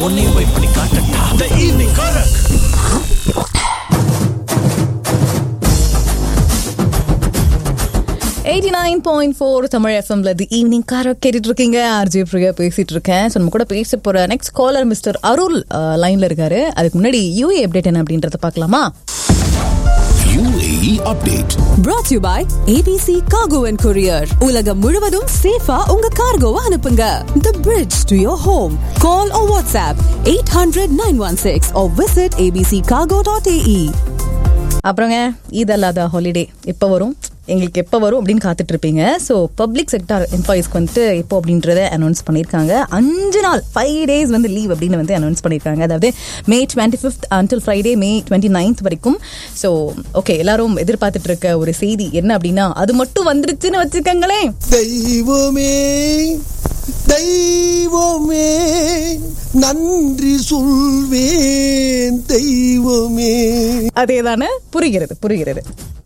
உன்னையும் போய் பண்ணி காட்டட்டா the evening karak eighty nine point four Tamil எஃப்எம்ல தி ஈவினிங் கார கேட்டுட்டு இருக்கீங்க ஆர்ஜே பிரியா பேசிட்டு இருக்கேன் ஸோ நம்ம கூட பேச போற நெக்ஸ்ட் காலர் மிஸ்டர் அருள் லைன்ல இருக்காரு அதுக்கு முன்னாடி யூஏ அப்டேட் என்ன அப்படின்றத பார்க்கலாமா UAE update brought to you by ABC Cargo and Courier. உலகம் முழுவதும் சேஃபா உங்க கார்கோவை அனுப்புங்க. The bridge to your home. Call or WhatsApp 800-916 or visit abccargo.ae. அப்புறங்க இதல்லாத ஹாலிடே எப்போ வரும் எங்களுக்கு எப்போ வரும் அப்படின்னு காத்துட்டு இருப்பீங்க ஸோ பப்ளிக் செக்டார் எம்ப்ளாயிஸ்க்கு வந்துட்டு எப்போ அப்படின்றத அனௌன்ஸ் பண்ணியிருக்காங்க அஞ்சு நாள் ஃபைவ் டேஸ் வந்து லீவ் அப்படின்னு வந்து அனௌன்ஸ் பண்ணியிருக்காங்க அதாவது May twenty fifth until Friday May twenty ninth வரைக்கும் ஸோ ஓகே எல்லாரும் எதிர்பார்த்துட்டு இருக்க ஒரு செய்தி என்ன அப்படின்னா அது மட்டும் வந்துருச்சுன்னு வச்சுக்கோங்களேன் தெய்வமே தெய்வமே நன்றி சொல்வேன் தெய்வமே அதே தானே புரிகிறது புரிகிறது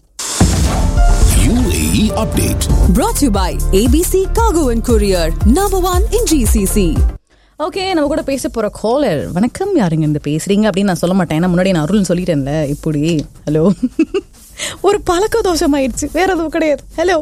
UAE update Brought to you by ABC Cargo and Courier. Number one in GCC. Okay நம்ம கூட பேச போற காலர் வணக்கம் யாருங்க இந்த பேசுறீங்க அப்படின்னு நான் சொல்ல மாட்டேன் ஏன்னா முன்னாடி நான் அருள்னு சொல்லிட்டேன்ல இப்படி ஹலோ ஒரு பழக்க தோஷம் ஆயிடுச்சு வேற எதுவும் கிடையாது ஹலோ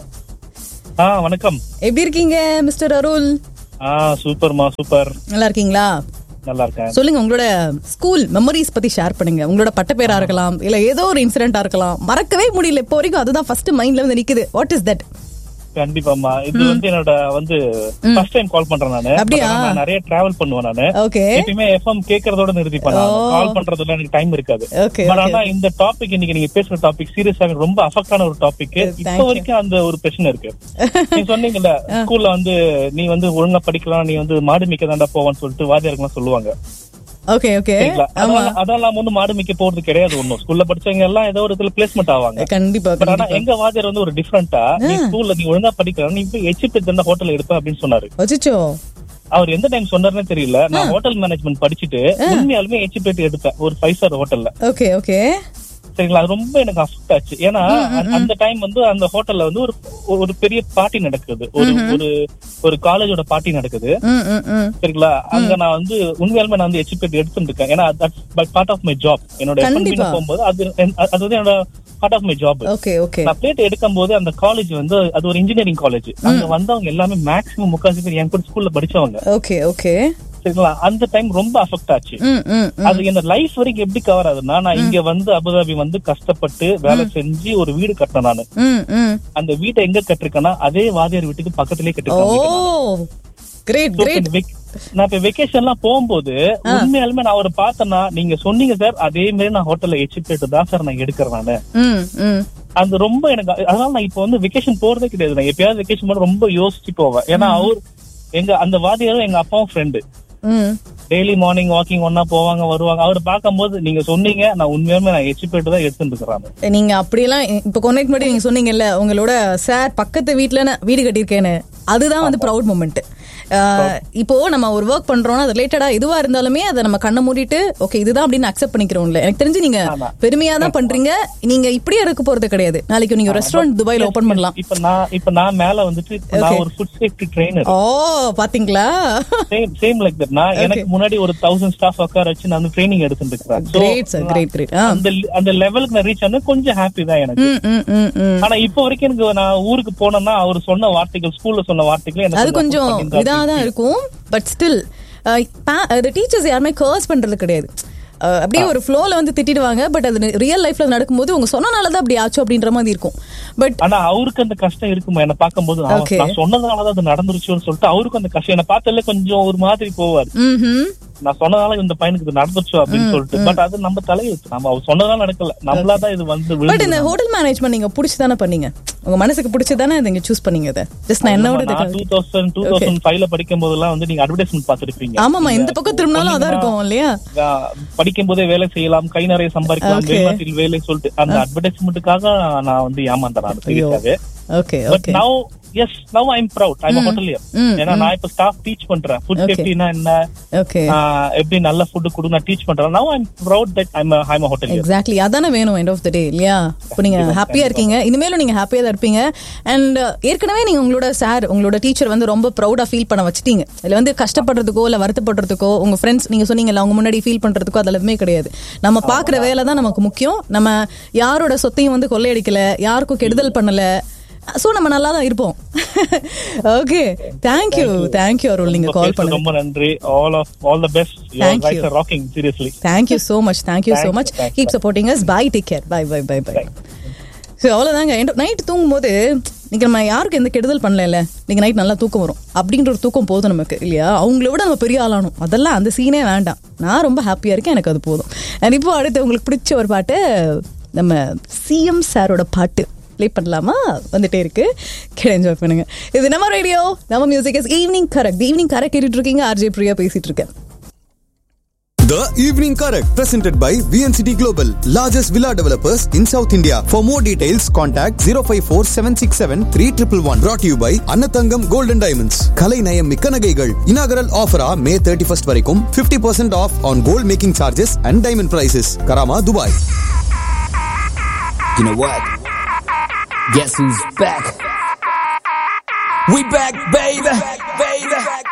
ஆ வணக்கம் எப்படி இருக்கீங்க மிஸ்டர் அருள் ஆ சூப்பர்மா சூப்பர் நல்லா இருக்கீங்களா நல்லா இருக்கேன் சொல்லுங்க உங்களோட ஸ்கூல் மெமரிஸ் பத்தி ஷேர் பண்ணுங்க உங்களோட பட்டப்பேரா இருக்கலாம் இல்ல ஏதோ ஒரு இன்சிடென்டா இருக்கலாம் மறக்கவே முடியல இப்போ வரைக்கும் அதுதான் ஃபர்ஸ்ட் மைண்ட்ல வந்து நிக்குது வாட் இஸ் தட் கண்டிப்பாமா இது வந்து என்னோட வந்து ஃபர்ஸ்ட் டைம் கால் பண்றேன் நானு அப்படியா? But ஆனா நான் நிறைய டிராவல் பண்ணுவேன் நானு ஓகே எப்பயுமே எஃப்எம் கேக்குறதோட நிறுத்தி பண்ண கால் பண்றதுல எனக்கு டைம் இருக்காது Okay, பட் okay. ஆனா இந்த டாபிக் இன்னைக்கு நீங்க பேசுற டாபிக் சீரியஸாக ரொம்ப அஃபெக்டான ஒரு டாபிக் Thank இப்ப you. வரைக்கும் அந்த ஒரு பிரச்சனை இருக்கு நீ சொன்னீங்கல்ல ஸ்கூல்ல வந்து நீ வந்து ஒழுங்கா படிக்கலாம் நீ வந்து மாடு மிக்க தாண்டா போவான்னு சொல்லிட்டு வாத்தியாருக்குலாம் சொல்லுவாங்க ஓகே ஓகே சரிங்களா ஆமா அதெல்லாம் அதெல்லாம் வந்து மாடு மிக்க போறது கிடையாது ஒண்ணும் ஸ்கூல்ல படிச்சவங்க எல்லாம் ஏதோ ஒரு இதுல பிளேஸ்மெண்ட் ஆவாங்க கண்டிப்பா பட் ஆனா கண்டிப்பா எங்க வாத்தியார் வந்து ஒரு டிஃபரெண்டா நீ ஸ்கூல்ல நீ ஒழுங்கா படிக்கலாம் நீ போய் எச்சி பெத்த ஹோட்டல் எடுப்ப அப்படின்னு சொன்னாரு வச்சுச்சோ அவர் எந்த டைம் சொன்னாருன்னு தெரியல நான் ஹோட்டல் மேனேஜ்மெண்ட் படிச்சுட்டு உண்மையாலுமே எச்சி பேட்டு எடுப்பேன் ஒரு ஃபைவ் ஸ்டார் ஹோட்டல்ல ஓகே ஓகே சரிங்களா அது ரொம்ப எனக்கு அஃபெக்ட் ஆச்சு ஏன்னா அந்த டைம் வந்து அந்த ஹோட்டல்ல வந்து ஒரு ஒரு பெரிய பார்ட்டி நடக்குது ஒரு ஒரு ஒரு காலேஜோட பார்ட்டி நடக்குது ம் ம் ம் சரிங்களா அங்க நான் வந்து உண்மையாலுமே நான் வந்து எச்சி பேட்டு எடுத்துட்டு இருக்கேன் ஏன்னா பார்ட் ஆஃப் மை ஜாப் என்னோட கண்டிப்பா. FNB போகும்போது அது அது வந்து என்னோட part of my job okay okay நான் பிளேட் எடுக்கும் போது அந்த காலேஜ் வந்து அது ஒரு இன்ஜினியரிங் காலேஜ் அங்க வந்தவங்க எல்லாமே மேக்ஸிமம் முக்காசி பேர் என் கூட ஸ்கூல்ல படிச்சவங்க ஓகே ஓகே சரிங்களா அந்த டைம் ரொம்ப அஃபெக்ட் ஆச்சு ம் ம் ம். அது என்ன லைஃப் வரைக்கும் எப்படி கவர் ஆகுதுன்னா நான் இங்க வந்து அபுதாபி வந்து கஷ்டப்பட்டு வேலை செஞ்சு ஒரு வீடு கட்டினேன் நானு ம் ம் அந்த வீட்டை எங்க கட்டிருக்கேன்னா அதே வாதியார் வீட்டுக்கு பக்கத்திலே ஓ கட்டிருக்கேன் கிரேட் So, கிரேட் இப்ப வெக்- நான் இப்ப வெக்கேஷன்லாம் போகும்போது உண்மையாலுமே நான் அவரை பார்த்தேன்னா நீங்க சொன்னீங்க சார் அதே மாதிரி நான் ஹோட்டல்ல எச்சி பிளேட் தான் சார் நான் எடுக்கிறேன் நானு ம் ம் அது ரொம்ப எனக்கு அதனால நான் இப்ப வந்து வெக்கேஷன் போறதே கிடையாது நான் எப்பயாவது வெக்கேஷன் போன ரொம்ப யோசிச்சு போவேன் ஏன்னா அவர் எங்க அந்த வாதியாரும் எங்க அப்பாவும் ஃப்ரெண்டு ம் டெய்லி மார்னிங் வாக்கிங் ஒன்னா போவாங்க வருவாங்க அவர் பார்க்கும்போது நீங்க சொன்னீங்க நான் உண்மையாலுமே நான் எச்சி போயிட்டு தான் எடுத்துட்டு இருக்கிறாங்க நீங்க அப்படியெல்லாம் இப்ப கொன்னைக்கு முன்னாடி நீங்க சொன்னீங்கல்ல உங்களோட சார் பக்கத்து வீட்ல நான் வீடு கட்டியிருக்கேன்னு அதுதான் வந்து ப்ரௌட் மூமெண்ட் இப்போ நம்ம ஒரு ஒர்க் பண்றோம்னா அது ரிலேட்டடா எதுவா இருந்தாலுமே அதை நம்ம கண்ணை மூடிட்டு ஓகே இதுதான் அப்படின்னு அக்செப்ட் பண்ணிக்கிறோம்ல எனக்கு தெரிஞ்சு நீங்க ஆமா. பெருமையா தான் பண்றீங்க நீங்க இப்படியே இருக்க போறது கிடையாது நாளைக்கு நீங்க ரெஸ்டாரண்ட் துபாயில ஓபன் பண்ணலாம் இப்ப நான் இப்ப நான் மேல வந்துட்டு இப்ப நான் ஒரு ஃபுட் சேஃப்டி ட்ரெயினர் ஓ பாத்தீங்களா சேம் சேம் லைக் தட் நான் எனக்கு முன்னாடி ஒரு தௌசண்ட் ஸ்டாஃப் உட்கார வச்சு நான் வந்து ட்ரைனிங் எடுத்துட்டு இருக்கிறேன் So, great sir great great அந்த அந்த லெவலுக்கு நான் ரீச் ஆனது கொஞ்சம் ஹாப்பி தான் எனக்கு ம் ம் ம் ம் ஆனா இப்ப வரைக்கும் எனக்கு நான் ஊருக்கு போனேன்னா அவர் சொன்ன வார்த்தைகள் ஸ்கூல்ல சொன்ன வார்த்தைகள் எனக்கு அது கொஞ்சம் இதா தான் இருக்கும் பட் ஸ்டில் டீச்சர்ஸ் யாருமே கர்ஸ் பண்றது கிடையாது அஹ், அப்படியே ஒரு ஃப்ளோல வந்து திட்டிடுவாங்க பட் அது ரியல் லைஃப்ல நடக்கும்போது உங்க சொன்னனால தான் அப்படி ஆச்சு அப்படின்ற மாதிரி இருக்கும் பட் ஆனா அவருக்கு அந்த கஷ்டம் இருக்குமா என்ன பார்க்கும்போது நான் Okay. நான் சொன்னதுனாலதான் அது நடந்துருச்சுன்னு சொல்லிட்டு அவருக்கும் அந்த கஷ்டம் என்ன பார்த்தாலே கொஞ்சம் ஒரு மாதிரி போவார் ம்ஹும். நான் சொன்னதால இந்த பையனுக்கு இது நடந்துருச்சு அப்படின்னு சொல்லிட்டு பட் அது நம்ம தலையெழுத்து நம்ம அவர் சொன்னதால நடக்கல நம்மளா தான் இது வந்து பட் இந்த விழுந்தது. ஹோட்டல் மேனேஜ்மெண்ட் நீங்க பிடிச்சி தானே பண்ணீங்க உங்க மனசுக்கு பிடிச்சி தானே நீங்க சூஸ் பண்ணீங்க அதை ஜஸ்ட் நான் என்னோட நான் டூ தௌசண்ட் டூ தௌசண்ட் ஃபைவ்ல படிக்கும் போதெல்லாம் வந்து நீங்க அட்வர்டைஸ்மெண்ட் பாத்துருப்பீங்க ஆமாமா இந்த பக்கம் திரும்பினாலும் அதான் இருக்கும் இல்லையா படிக்கும் போதே வேலை செய்யலாம் கை நிறைய சம்பாதிக்கலாம் Okay. வெளிநாட்டில் வேலை சொல்லிட்டு அந்த அட்வர்டைஸ்மெண்ட்டுக்காக நான் வந்து ஏமாந்தேன் நான் சீரியஸாவே okay but okay now yes now I'm proud I'm hotelier ம், ஏன்னா நான் இப்ப ஸ்டாஃப் டீச் பண்றேன் ஃபுட் Okay. சேஃப்டினா என்ன ஓகே ஆஹ் எப்படி நல்ல ஃபுட் கொடுங்க நான் டீச் பண்றேன் now I'm proud that I'm I'm hotelier exactly அதானே வேணும் எண்ட் ஆஃப் த டே இல்லையா இப்போ நீங்க ஹாப்பியா இருக்கீங்க இனிமேலும் நீங்க ஹாப்பியா தான் இருப்பீங்க அண்ட் ஏற்கனவே நீங்க உங்களோட சார் உங்களோட டீச்சர் வந்து ரொம்ப ப்ரௌடா ஃபீல் பண்ண வச்சிட்டீங்க இதுல வந்து கஷ்டப்படுறதுக்கோ இல்ல வருத்தப்படுறதுக்கோ உங்க ஃப்ரெண்ட்ஸ் நீங்க சொன்னீங்கல்ல அவங்க முன்னாடி ஃபீல் பண்றதுக்கோ அது எல்லாமே கிடையாது நம்ம பாக்குற வேலை தான் நமக்கு முக்கியம் நம்ம யாரோட சொத்தையும் வந்து கொள்ளையடிக்கல யாருக்கும் கெடுதல் பண்ணல சோ நம்ம நல்லா தான் இருப்போம் ஓகே தேங்க்யூ தேங்க்யூ அருள் நீங்க கால் பண்ணது ரொம்ப நன்றி all of all the best your Thank guys you. Are rocking seriously thank you so much thank you so Thank much you, thank you. Keep supporting us bye take care bye bye bye bye so அவ்வளோதாங்க night தூங்கும்போது நீங்கள் நம்ம யாருக்கு எந்த கெடுதல் பண்ணல நீங்கள் night நல்லா தூக்கம் வரும் அப்படின்ற ஒரு தூக்கம் போதும் நமக்கு இல்லையா அவங்கள விட நம்ம பெரிய ஆளானோம் அதெல்லாம் அந்த சீனே வேண்டாம் நான் ரொம்ப ஹாப்பியாக இருக்கேன் எனக்கு அது போதும் அண்ட் இப்போ அடுத்து உங்களுக்கு பிடிச்ச ஒரு பாட்டு நம்ம சிஎம் சாரோட பாட்டு ப்ளே பண்ணலாமா வந்துட்டே இருக்கு கேட்டு என்ஜாய் பண்ணுங்க இது நம்ம ரேடியோ நம்ம music is evening correct evening correct கேட்டுட்டு இருக்கீங்க ஆர்ஜே பிரியா பேசிட்டு இருக்கேன் The Evening Correct, presented by VNCT Global, largest villa developers in South India. For more details, contact 054 767 3111. Brought to you by Annathangam Gold and Diamonds. Kalai Nayam Mikka Nagaigal. Inaugural offer ah May 31st வரைக்கும் 50% off on gold making charges and diamond prices. Karama, Dubai. You know what? Guess who's back? We back, baby, baby.